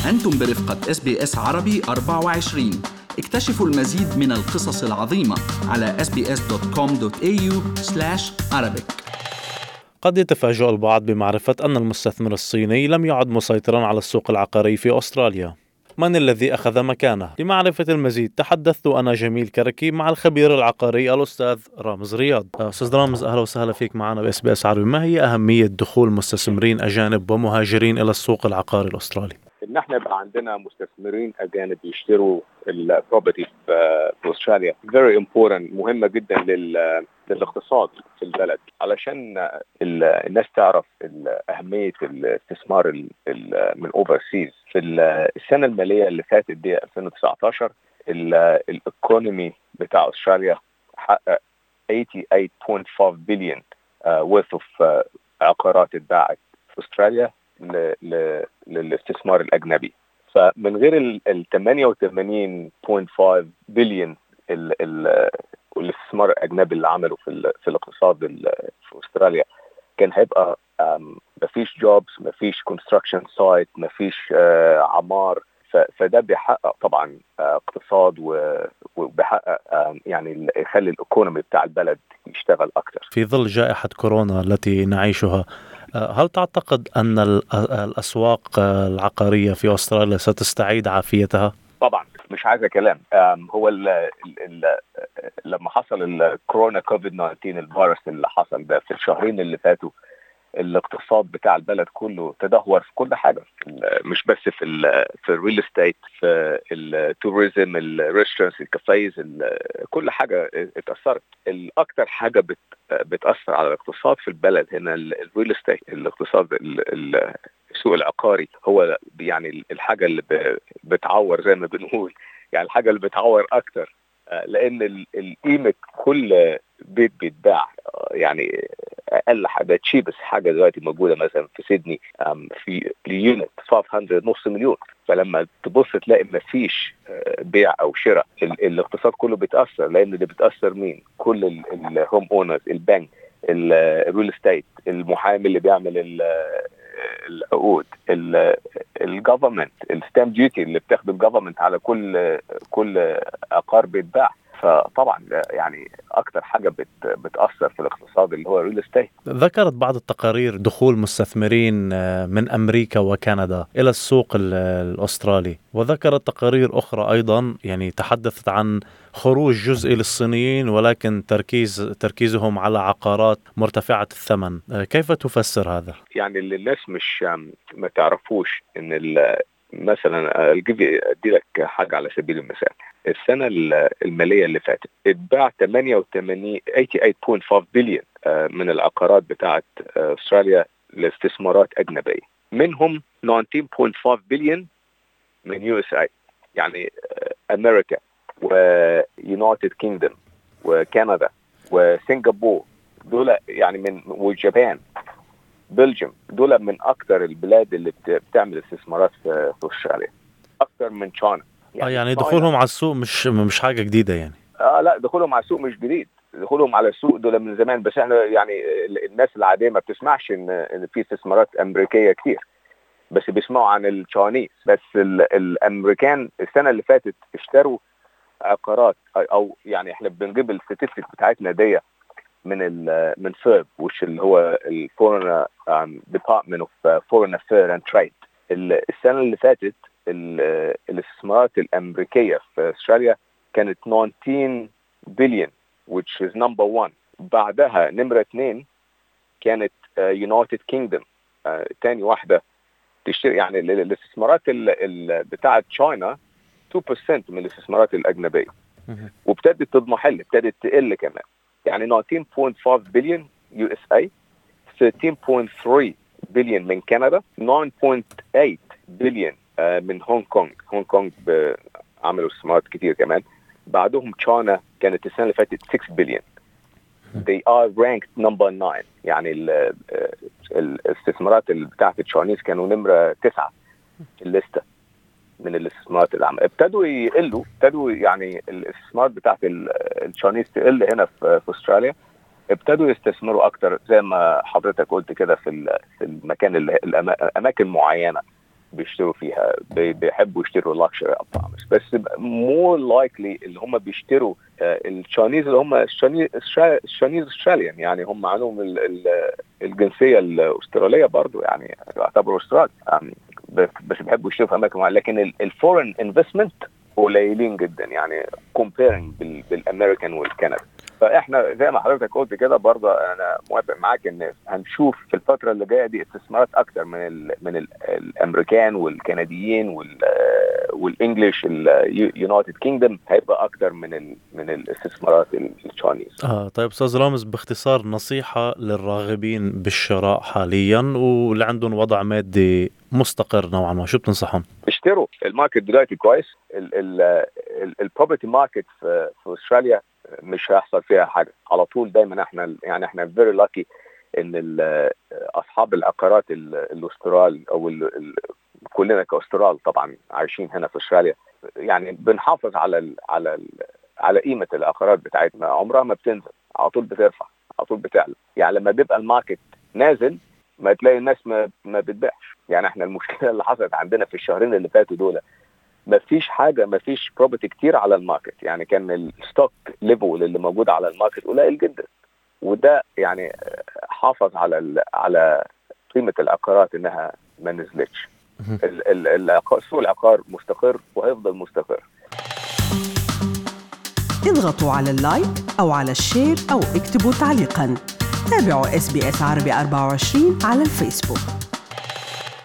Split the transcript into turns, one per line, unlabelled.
أنتم برفقة اس بي اس عربي 24 اكتشفوا المزيد من القصص العظيمة على sbs.com.au arabic
قد يتفاجأ البعض بمعرفة أن المستثمر الصيني لم يعد مسيطرا على السوق العقاري في أستراليا من الذي أخذ مكانه؟ لمعرفة المزيد تحدثت أنا جميل كركي مع الخبير العقاري الأستاذ رامز رياض أستاذ رامز أهلا وسهلا فيك معنا بإس بي إس عربي ما هي أهمية دخول مستثمرين أجانب ومهاجرين إلى السوق العقاري الأسترالي؟
ان احنا يبقى عندنا مستثمرين اجانب يشتروا البروبرتي في استراليا فيري امبورتنت مهمه جدا للاقتصاد في البلد علشان الناس تعرف اهميه الاستثمار من اوفرسيز في السنه الماليه اللي فاتت دي 2019 الايكونومي بتاع استراليا حقق 88.5 بليون worth of عقارات اتباعت في استراليا للاستثمار الاجنبي فمن غير ال 88.5 بليون الاستثمار الاجنبي اللي عمله في في الاقتصاد في استراليا كان هيبقى مفيش جوبز مفيش كونستراكشن سايت مفيش عمار فده بيحقق طبعا اقتصاد وبيحقق يعني يخلي الايكونومي بتاع البلد يشتغل اكثر
في ظل جائحه كورونا التي نعيشها هل تعتقد ان الاسواق العقاريه في استراليا ستستعيد عافيتها؟
طبعا مش عايزه كلام هو ال ال لما حصل الكورونا كوفيد 19 الفيروس اللي حصل ده في الشهرين اللي فاتوا الاقتصاد بتاع البلد كله تدهور في كل حاجه مش بس في ال في الريل استيت في التوريزم الريستورانتس الكافيز كل حاجه اتاثرت الاكثر حاجه بت بتاثر على الاقتصاد في البلد هنا الريل استيت الاقتصاد السوق العقاري هو يعني الحاجه اللي بتعور زي ما بنقول يعني الحاجه اللي بتعور اكتر لان القيمه كل بيت بيتباع يعني اقل حاجه تشيبس حاجه دلوقتي موجوده مثلا في سيدني في اليونت 500 نص مليون فلما تبص تلاقي ما فيش بيع او شراء الاقتصاد كله بيتاثر لان اللي بيتاثر مين؟ كل الهوم اونرز البنك الريل استيت المحامي اللي بيعمل العقود الجفرمنت الستام ديوتي اللي بتاخده الجفرمنت على كل كل عقار بيتباع فطبعا يعني اكتر حاجه بت بتاثر في الاقتصاد اللي هو الريل استيت
ذكرت بعض التقارير دخول مستثمرين من امريكا وكندا الى السوق الاسترالي وذكرت تقارير اخرى ايضا يعني تحدثت عن خروج جزئي للصينيين ولكن تركيز تركيزهم على عقارات مرتفعه الثمن كيف تفسر هذا
يعني اللي الناس مش ما تعرفوش ان مثلا ادي لك حاجه على سبيل المثال السنه الماليه اللي فاتت اتباع 88 88.5 بليون من العقارات بتاعه استراليا لاستثمارات اجنبيه منهم 19.5 بليون من يو اس اي يعني امريكا ويونايتد كينجدوم وكندا وسنغافور دول يعني من واليابان بلجيوم دول من اكثر البلاد اللي بتعمل استثمارات في في استراليا اكثر من تشاينا
يعني, يعني دخولهم على السوق مش مش حاجه جديده يعني
اه لا دخولهم على السوق مش جديد دخولهم على السوق دول من زمان بس احنا يعني الناس العاديه ما بتسمعش ان ان في استثمارات امريكيه كتير بس بيسمعوا عن التشاينيز بس الامريكان السنه اللي فاتت اشتروا عقارات او يعني احنا بنجيب الستاتستيك بتاعتنا دي من ال من فيرب وش اللي هو الفورن ديبارتمنت اوف فورن افير اند تريد السنه اللي فاتت الاستثمارات الامريكيه في استراليا كانت 19 بليون which is number one بعدها نمره اثنين كانت يونايتد كينجدوم تاني واحده تشتري يعني الاستثمارات بتاعه تشاينا 2% من الاستثمارات الاجنبيه وابتدت تضمحل ابتدت تقل كمان يعني 19.5 بليون يو اس اي 13.3 بليون من كندا 9.8 بليون من هونج كونج هونج كونج عملوا استثمارات كتير كمان بعدهم تشاينا كانت السنه اللي فاتت 6 بليون they are ranked number 9 يعني ال الاستثمارات اللي بتاعت التشاينيز كانوا نمره تسعه في الليسته من الاستثمارات اللي عمل ابتدوا يقلوا ابتدوا يعني الاستثمار بتاعت التشاينيز تقل هنا في, في استراليا ابتدوا يستثمروا اكتر زي ما حضرتك قلت كده في في المكان الاماكن معينه بيشتروا فيها بيحبوا يشتروا لاكشري ابارتمنتس بس مور لايكلي اللي هم بيشتروا التشاينيز اللي هم الشانيز استراليان يعني هم عندهم الجنسيه الاستراليه برضو يعني يعتبروا استرال بس بيحبوا يشتروا في اماكن معينه لكن الفورن انفستمنت قليلين جدا يعني كومبيرنج بالامريكان والكندي فاحنا زي ما حضرتك قلت كده برضه انا موافق معاك ان هنشوف في الفتره اللي جايه دي استثمارات اكتر من ال من ال الامريكان والكنديين وال والانجليش اليونايتد كينجدم هيبقى اكتر من ال من الاستثمارات التشاينيز
اه طيب استاذ رامز باختصار نصيحه للراغبين بالشراء حاليا واللي عندهم وضع مادي مستقر نوعا ما شو بتنصحهم؟
اشتروا الماركت دلوقتي كويس البروبرتي ماركت في, في استراليا مش هيحصل فيها حاجه على طول دايما احنا يعني احنا فيري لاكي ان اصحاب العقارات الاسترال او ال ال كلنا كاسترال طبعا عايشين هنا في استراليا يعني بنحافظ على ال على ال على قيمه العقارات بتاعتنا عمرها ما بتنزل على طول بترفع على طول بتعلى يعني لما بيبقى الماركت نازل ما تلاقي الناس ما ما بتبيعش يعني احنا المشكله اللي حصلت عندنا في الشهرين اللي فاتوا دول ما فيش حاجه ما فيش بروبرتي كتير على الماركت يعني كان الستوك ليفل اللي موجود على الماركت قليل جدا وده يعني حافظ على على قيمه العقارات انها ما نزلتش سوق العقار مستقر وهيفضل مستقر
اضغطوا على اللايك او على الشير او اكتبوا تعليقا تابعوا اس بي اس عربي 24 على الفيسبوك